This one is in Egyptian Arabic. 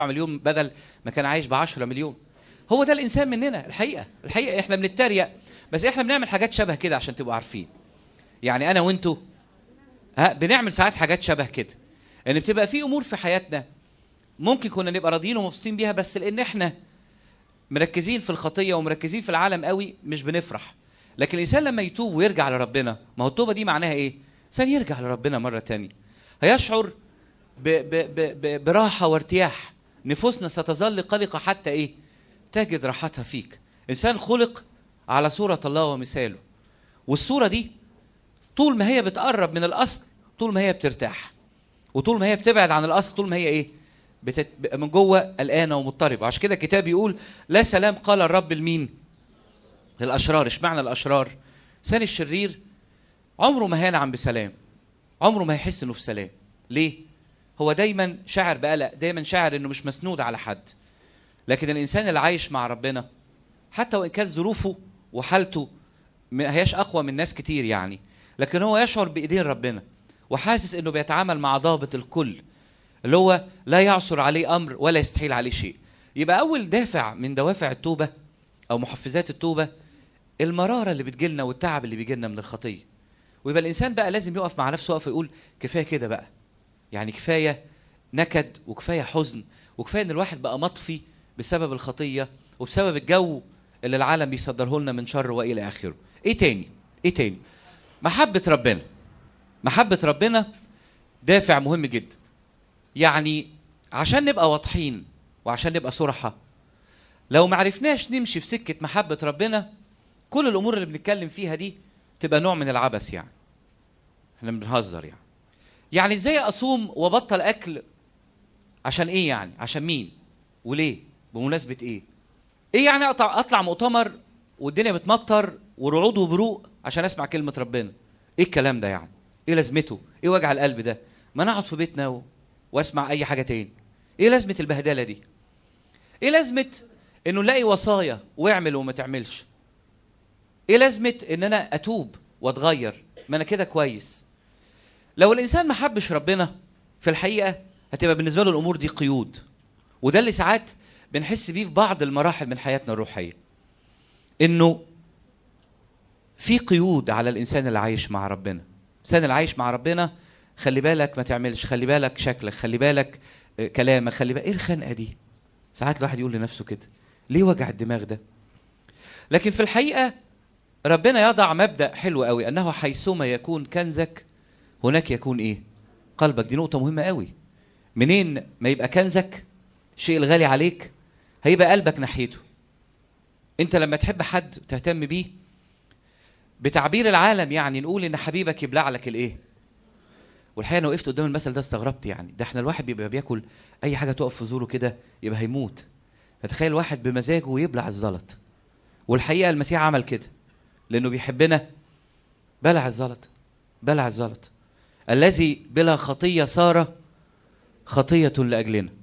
مليون بدل ما كان عايش ب 10 مليون هو ده الانسان مننا الحقيقه الحقيقه احنا بنتريق بس احنا بنعمل حاجات شبه كده عشان تبقوا عارفين يعني انا وانتوا ها بنعمل ساعات حاجات شبه كده ان بتبقى في امور في حياتنا ممكن كنا نبقى راضيين ومبسوطين بيها بس لان احنا مركزين في الخطيه ومركزين في العالم قوي مش بنفرح لكن الانسان لما يتوب ويرجع لربنا ما هو التوبه دي معناها ايه انسان يرجع لربنا مره تانية هيشعر ب ب ب ب براحه وارتياح نفوسنا ستظل قلقه حتى ايه تجد راحتها فيك انسان خلق على صوره الله ومثاله والصوره دي طول ما هي بتقرب من الاصل طول ما هي بترتاح وطول ما هي بتبعد عن الاصل طول ما هي ايه بتت... من جوه قلقانه ومضطربه عشان كده الكتاب يقول لا سلام قال الرب لمين للاشرار اشمعنى الاشرار انسان الشرير عمره ما هينعم بسلام عمره ما هيحس انه في سلام ليه هو دايما شاعر بقلق دايما شاعر انه مش مسنود على حد لكن الانسان اللي عايش مع ربنا حتى وان كانت ظروفه وحالته ما هياش اقوى من ناس كتير يعني لكن هو يشعر بايدين ربنا وحاسس انه بيتعامل مع ضابط الكل اللي هو لا يعثر عليه امر ولا يستحيل عليه شيء يبقى اول دافع من دوافع التوبه او محفزات التوبه المراره اللي بتجيلنا والتعب اللي بيجيلنا من الخطيه ويبقى الانسان بقى لازم يقف مع نفسه وقف يقول كفايه كده بقى يعني كفايه نكد وكفايه حزن وكفايه ان الواحد بقى مطفي بسبب الخطيه وبسبب الجو اللي العالم بيصدره لنا من شر والى اخره ايه تاني ايه تاني محبه ربنا محبه ربنا دافع مهم جدا يعني عشان نبقى واضحين وعشان نبقى صرحة لو ما عرفناش نمشي في سكة محبة ربنا كل الأمور اللي بنتكلم فيها دي تبقى نوع من العبث يعني احنا بنهزر يعني يعني ازاي اصوم وابطل اكل عشان ايه يعني عشان مين وليه بمناسبة ايه ايه يعني اطلع اطلع مؤتمر والدنيا بتمطر ورعود وبروق عشان اسمع كلمة ربنا ايه الكلام ده يعني ايه لازمته ايه وجع القلب ده ما نقعد في بيتنا و... واسمع اي حاجه تاني ايه لازمه البهدله دي ايه لازمه انه نلاقي وصايا واعمل وما تعملش ايه لازمه ان انا اتوب واتغير ما انا كده كويس لو الانسان ما حبش ربنا في الحقيقه هتبقى بالنسبه له الامور دي قيود وده اللي ساعات بنحس بيه في بعض المراحل من حياتنا الروحيه انه في قيود على الانسان اللي عايش مع ربنا الانسان اللي عايش مع ربنا خلي بالك ما تعملش خلي بالك شكلك خلي بالك كلامك خلي بالك ايه الخنقه دي ساعات الواحد يقول لنفسه كده ليه وجع الدماغ ده لكن في الحقيقه ربنا يضع مبدا حلو قوي انه حيثما يكون كنزك هناك يكون ايه قلبك دي نقطه مهمه قوي منين ما يبقى كنزك الشيء الغالي عليك هيبقى قلبك ناحيته انت لما تحب حد تهتم بيه بتعبير العالم يعني نقول ان حبيبك يبلع لك الايه والحقيقه انا وقفت قدام المثل ده استغربت يعني ده احنا الواحد بيبقى بياكل اي حاجه تقف في زوره كده يبقى هيموت فتخيل واحد بمزاجه ويبلع الزلط والحقيقه المسيح عمل كده لانه بيحبنا بلع الزلط بلع الزلط الذي بلا خطيه صار خطيه لاجلنا